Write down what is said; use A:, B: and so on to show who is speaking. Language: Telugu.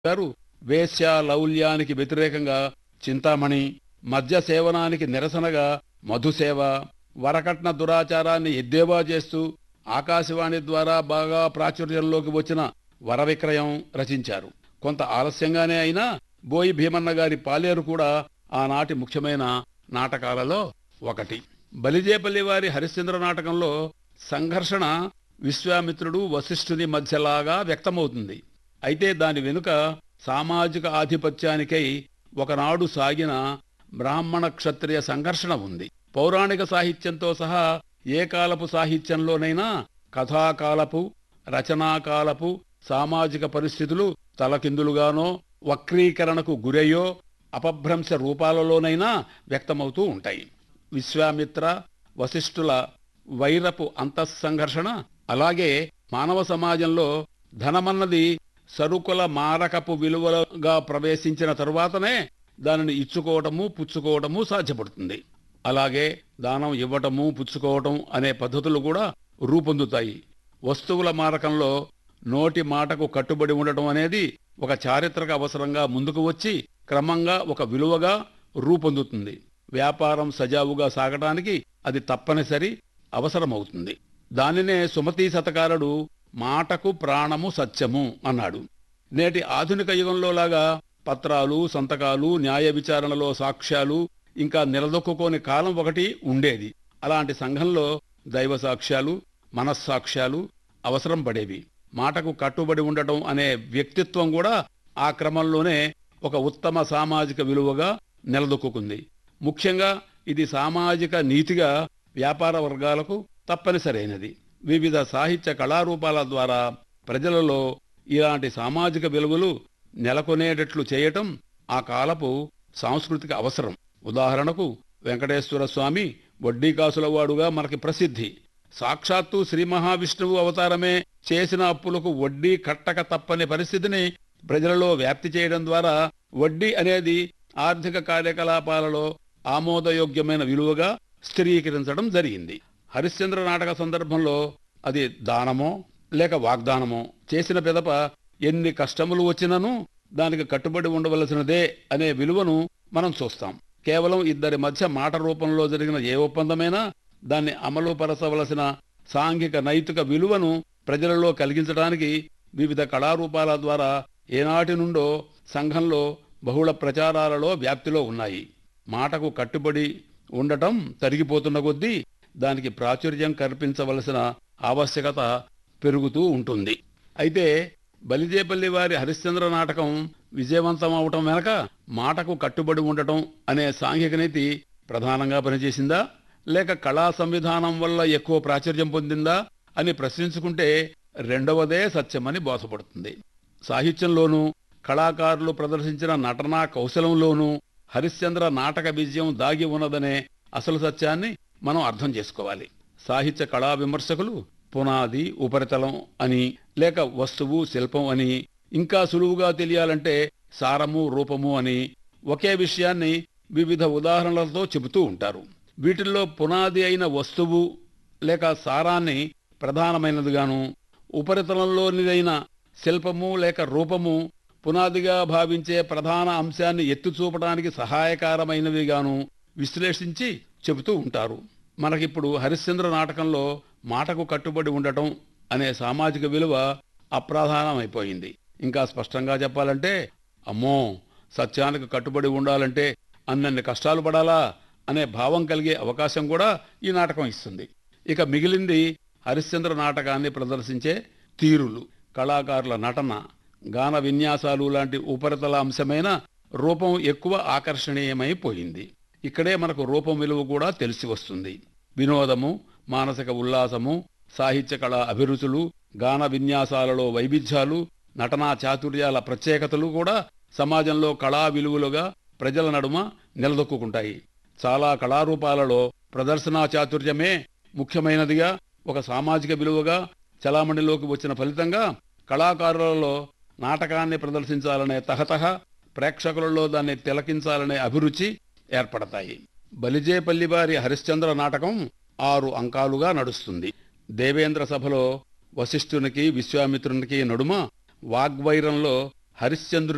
A: గారు వేశ్య లౌల్యానికి వ్యతిరేకంగా చింతామణి మద్య సేవనానికి నిరసనగా మధుసేవ వరకట్న దురాచారాన్ని ఎద్దేవా చేస్తూ ఆకాశవాణి ద్వారా బాగా ప్రాచుర్యంలోకి వచ్చిన వరవిక్రయం రచించారు కొంత ఆలస్యంగానే అయినా బోయి భీమన్న గారి పాలేరు కూడా ఆనాటి ముఖ్యమైన నాటకాలలో ఒకటి బలిజేపల్లి వారి హరిశ్చంద్ర నాటకంలో సంఘర్షణ విశ్వామిత్రుడు వశిష్ఠుని మధ్యలాగా వ్యక్తమవుతుంది అయితే దాని వెనుక సామాజిక ఆధిపత్యానికై ఒకనాడు సాగిన బ్రాహ్మణ క్షత్రియ సంఘర్షణ ఉంది పౌరాణిక సాహిత్యంతో సహా ఏ కాలపు సాహిత్యంలోనైనా కథాకాలపు రచనాకాలపు సామాజిక పరిస్థితులు తలకిందులుగానో వక్రీకరణకు గురయ్యో అపభ్రంశ రూపాలలోనైనా వ్యక్తమవుతూ ఉంటాయి విశ్వామిత్ర వశిష్ఠుల వైరపు అంతఃసంఘర్షణ అలాగే మానవ సమాజంలో ధనమన్నది సరుకుల మారకపు విలువలుగా ప్రవేశించిన తరువాతనే దానిని ఇచ్చుకోవటము పుచ్చుకోవటము సాధ్యపడుతుంది అలాగే దానం ఇవ్వటము పుచ్చుకోవటం అనే పద్ధతులు కూడా రూపొందుతాయి వస్తువుల మారకంలో నోటి మాటకు కట్టుబడి ఉండటం అనేది ఒక చారిత్రక అవసరంగా ముందుకు వచ్చి క్రమంగా ఒక విలువగా రూపొందుతుంది వ్యాపారం సజావుగా సాగటానికి అది తప్పనిసరి అవసరమవుతుంది దానినే సుమతీ శతకారుడు మాటకు ప్రాణము సత్యము అన్నాడు నేటి ఆధునిక యుగంలో లాగా పత్రాలు సంతకాలు న్యాయ విచారణలో సాక్ష్యాలు ఇంకా నిలదొక్కుకోని కాలం ఒకటి ఉండేది అలాంటి సంఘంలో దైవ సాక్ష్యాలు మనస్సాక్ష్యాలు అవసరం పడేవి మాటకు కట్టుబడి ఉండటం అనే వ్యక్తిత్వం కూడా ఆ క్రమంలోనే ఒక ఉత్తమ సామాజిక విలువగా నిలదొక్కుంది ముఖ్యంగా ఇది సామాజిక నీతిగా వ్యాపార వర్గాలకు తప్పనిసరైనది వివిధ సాహిత్య కళారూపాల ద్వారా ప్రజలలో ఇలాంటి సామాజిక విలువలు నెలకొనేటట్లు చేయటం ఆ కాలపు సాంస్కృతిక అవసరం ఉదాహరణకు వెంకటేశ్వర స్వామి వడ్డీ కాసులవాడుగా మనకి ప్రసిద్ధి సాక్షాత్తు శ్రీ మహావిష్ణువు అవతారమే చేసిన అప్పులకు వడ్డీ కట్టక తప్పని పరిస్థితిని ప్రజలలో వ్యాప్తి చేయడం ద్వారా వడ్డీ అనేది ఆర్థిక కార్యకలాపాలలో ఆమోదయోగ్యమైన విలువగా స్థిరీకరించడం జరిగింది హరిశ్చంద్ర నాటక సందర్భంలో అది దానమో లేక వాగ్దానమో చేసిన పిదప ఎన్ని కష్టములు వచ్చినను దానికి కట్టుబడి ఉండవలసినదే అనే విలువను మనం చూస్తాం కేవలం ఇద్దరి మధ్య మాట రూపంలో జరిగిన ఏ ఒప్పందమైనా దాన్ని అమలు పరచవలసిన సాంఘిక నైతిక విలువను ప్రజలలో కలిగించడానికి వివిధ కళారూపాల ద్వారా ఏనాటి నుండో సంఘంలో బహుళ ప్రచారాలలో వ్యాప్తిలో ఉన్నాయి మాటకు కట్టుబడి ఉండటం తరిగిపోతున్న కొద్దీ దానికి ప్రాచుర్యం కల్పించవలసిన ఆవశ్యకత పెరుగుతూ ఉంటుంది అయితే బలిజేపల్లి వారి హరిశ్చంద్ర నాటకం విజయవంతం అవటం వెనక మాటకు కట్టుబడి ఉండటం అనే సాంఘిక నీతి ప్రధానంగా పనిచేసిందా లేక కళా సంవిధానం వల్ల ఎక్కువ ప్రాచుర్యం పొందిందా అని ప్రశ్నించుకుంటే రెండవదే సత్యమని బోధపడుతుంది సాహిత్యంలోనూ కళాకారులు ప్రదర్శించిన నటనా కౌశలంలోనూ హరిశ్చంద్ర నాటక విజయం దాగి ఉన్నదనే అసలు సత్యాన్ని మనం అర్థం చేసుకోవాలి సాహిత్య కళా విమర్శకులు పునాది ఉపరితలం అని లేక వస్తువు శిల్పం అని ఇంకా సులువుగా తెలియాలంటే సారము రూపము అని ఒకే విషయాన్ని వివిధ ఉదాహరణలతో చెబుతూ ఉంటారు వీటిల్లో పునాది అయిన వస్తువు లేక సారాన్ని ప్రధానమైనదిగాను ఉపరితలంలోనిదైన శిల్పము లేక రూపము పునాదిగా భావించే ప్రధాన అంశాన్ని ఎత్తుచూపడానికి సహాయకారమైనవిగాను విశ్లేషించి చెబుతూ ఉంటారు మనకిప్పుడు హరిశ్చంద్ర నాటకంలో మాటకు కట్టుబడి ఉండటం అనే సామాజిక విలువ అప్రధానమైపోయింది ఇంకా స్పష్టంగా చెప్పాలంటే అమ్మో సత్యానికి కట్టుబడి ఉండాలంటే అన్నన్ని కష్టాలు పడాలా అనే భావం కలిగే అవకాశం కూడా ఈ నాటకం ఇస్తుంది ఇక మిగిలింది హరిశ్చంద్ర నాటకాన్ని ప్రదర్శించే తీరులు కళాకారుల నటన గాన విన్యాసాలు లాంటి ఉపరితల అంశమైన రూపం ఎక్కువ ఆకర్షణీయమైపోయింది ఇక్కడే మనకు రూపం విలువ కూడా తెలిసి వస్తుంది వినోదము మానసిక ఉల్లాసము సాహిత్య కళ అభిరుచులు గాన విన్యాసాలలో వైవిధ్యాలు నటనా చాతుర్యాల ప్రత్యేకతలు కూడా సమాజంలో కళా విలువలుగా ప్రజల నడుమ నిలదొక్కుంటాయి చాలా కళారూపాలలో ప్రదర్శనా చాతుర్యమే ముఖ్యమైనదిగా ఒక సామాజిక విలువగా చలామణిలోకి వచ్చిన ఫలితంగా కళాకారులలో నాటకాన్ని ప్రదర్శించాలనే తహతహ ప్రేక్షకులలో దాన్ని తిలకించాలనే అభిరుచి ఏర్పడతాయి బలిజేపల్లి వారి హరిశ్చంద్ర నాటకం ఆరు అంకాలుగా నడుస్తుంది దేవేంద్ర సభలో వశిష్ఠునికి విశ్వామిత్రునికి నడుమ వాగ్వైరంలో హరిశ్చంద్రుని